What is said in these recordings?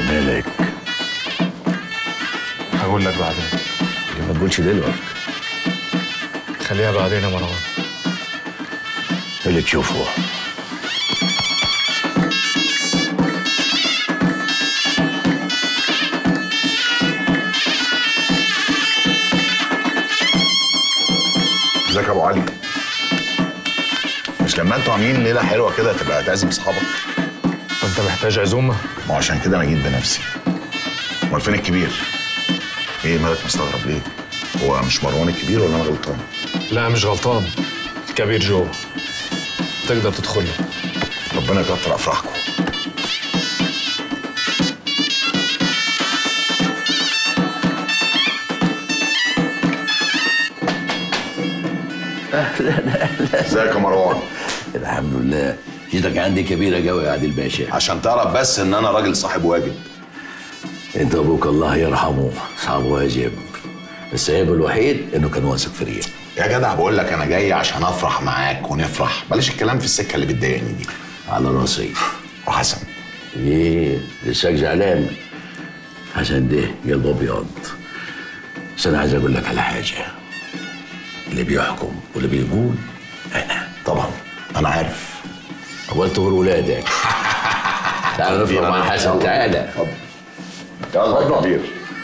مالك هقول لك بعدين ليه ما تقولش دلوقتي خليها بعدين يا مروان اللي تشوفه ازيك يا ابو علي مش لما انتوا عاملين ليله حلوه كده تبقى تعزم اصحابك وانت محتاج عزومه ما هو عشان كده انا جيت بنفسي امال فين الكبير ايه مالك مستغرب ليه هو مش مروان الكبير ولا انا غلطان لا مش غلطان الكبير جوه تقدر تدخل له ربنا يكتر افراحكم اهلا اهلا ازيك يا مروان الحمد لله جيتك عندي كبيره قوي يا عادل باشا عشان تعرف بس ان انا راجل صاحب واجب انت ابوك الله يرحمه صعب واجب بس عيبه الوحيد انه كان واثق فيا يا جدع بقول لك انا جاي عشان افرح معاك ونفرح بلاش الكلام في السكه اللي بتضايقني دي على راسي وحسن ايه لساك زعلان عشان ده قلب ابيض بس انا عايز اقول لك على حاجه اللي بيحكم واللي بيقول انا طبعا انا عارف اول طهور ولادك تعال نفرح مع حسن تعالى يلا يا كبير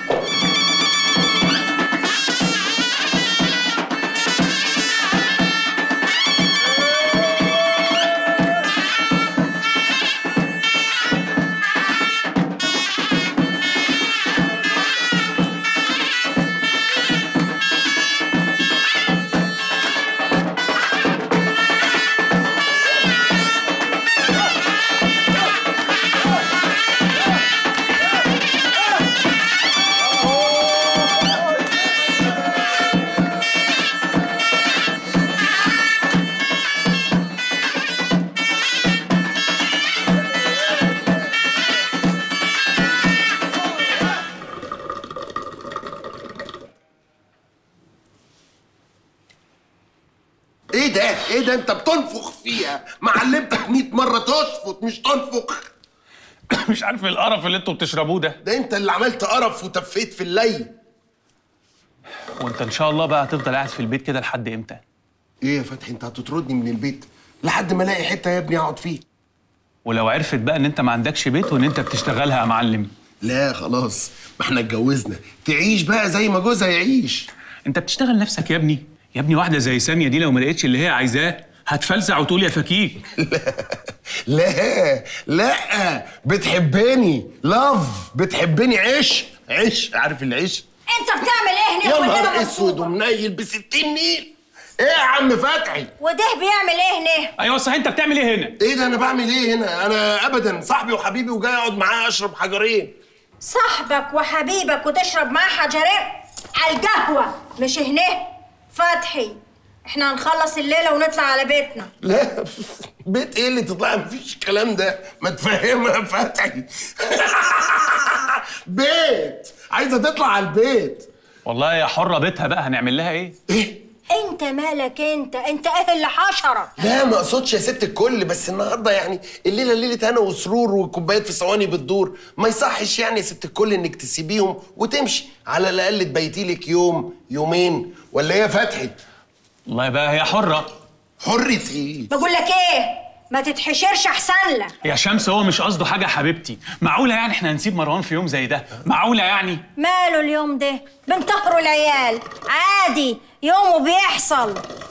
ايه ده ايه ده انت بتنفخ فيها معلمتك 100 مره تشفط مش تنفخ مش عارف ايه القرف اللي انتوا بتشربوه ده ده انت اللي عملت قرف وتفيت في الليل وانت ان شاء الله بقى هتفضل قاعد في البيت كده لحد امتى ايه يا فتحي انت هتطردني من البيت لحد ما الاقي حته يا ابني اقعد فيه ولو عرفت بقى ان انت ما عندكش بيت وان انت بتشتغلها يا معلم لا خلاص ما احنا اتجوزنا تعيش بقى زي ما جوزها يعيش انت بتشتغل نفسك يا ابني يا ابني واحده زي ساميه دي لو ما لقيتش اللي هي عايزاه هتفلسع وتقول يا فكيك لا لا بتحبني لاف بتحبني عيش عيش عارف العيش انت بتعمل ايه هنا يا كلنا نهار اسود مبسوطة. ومنيل ب 60 نيل ايه يا عم فتحي وده بيعمل ايه هنا ايوه صحيح انت بتعمل ايه هنا ايه ده انا بعمل ايه هنا انا ابدا صاحبي وحبيبي وجاي اقعد معاه اشرب حجرين صاحبك وحبيبك وتشرب معاه حجرين على القهوه مش هنا فتحي احنا هنخلص الليله ونطلع على بيتنا لا بيت ايه اللي تطلع مفيش الكلام ده ما تفهمها يا فتحي بيت عايزه تطلع على البيت والله يا حره بيتها بقى هنعمل لها ايه ايه انت مالك انت انت ايه اللي حشرك لا ما اقصدش يا ست الكل بس النهارده يعني الليله ليله هنا وسرور وكوبايات في ثواني بتدور ما يصحش يعني يا ست الكل انك تسيبيهم وتمشي على الاقل تبيتي لك يوم يومين ولا ايه يا فتحي والله بقى هي حره حرة ايه بقول لك ايه ما تتحشرش احسن لك يا شمس هو مش قصده حاجه يا حبيبتي معقوله يعني احنا هنسيب مروان في يوم زي ده معقوله يعني ماله اليوم ده بنطهروا العيال عادي يومه بيحصل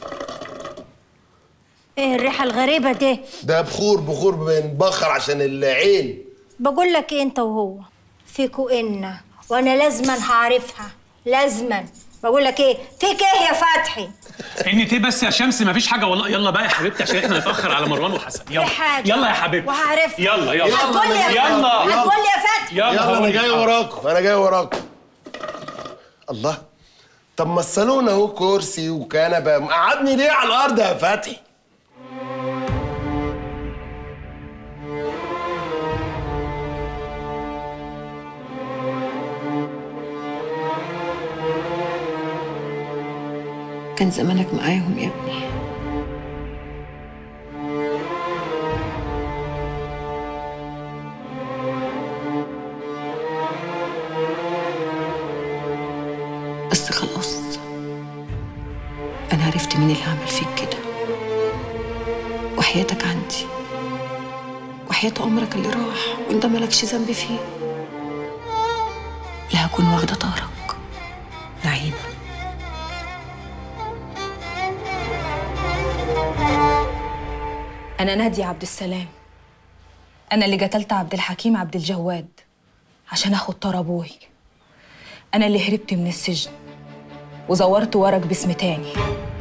ايه الريحه الغريبه دي ده بخور بخور بنبخر عشان العين بقول لك إيه انت وهو فيكوا إن وانا لازما هعرفها لازما بقول لك ايه فيك ايه يا فتحي ان تيه بس يا شمس مفيش حاجه والله يلا بقى يا حبيبتي عشان احنا نتاخر على مروان وحسن يلا في حاجه يلا يا حبيبتي وهعرفها يلا يلا هتقول لي يا يلا هتقول لي يا فتحي يلا يلا انا هقول جاي لك. وراكم انا جاي وراكم الله طب ما الصالون اهو كرسي وكنبه مقعدني ليه على الارض يا فتحي كان زمانك معاهم يا ابني بس خلاص انا عرفت مين اللي عمل فيك كده وحياتك عندي وحياة عمرك اللي راح وانت مالكش ذنب فيه لا هكون واخدة طارك نعيمة أنا نادية عبد السلام أنا اللي قتلت عبد الحكيم عبد الجواد عشان آخد طار أبوي أنا اللي هربت من السجن وزورت ورق باسم تاني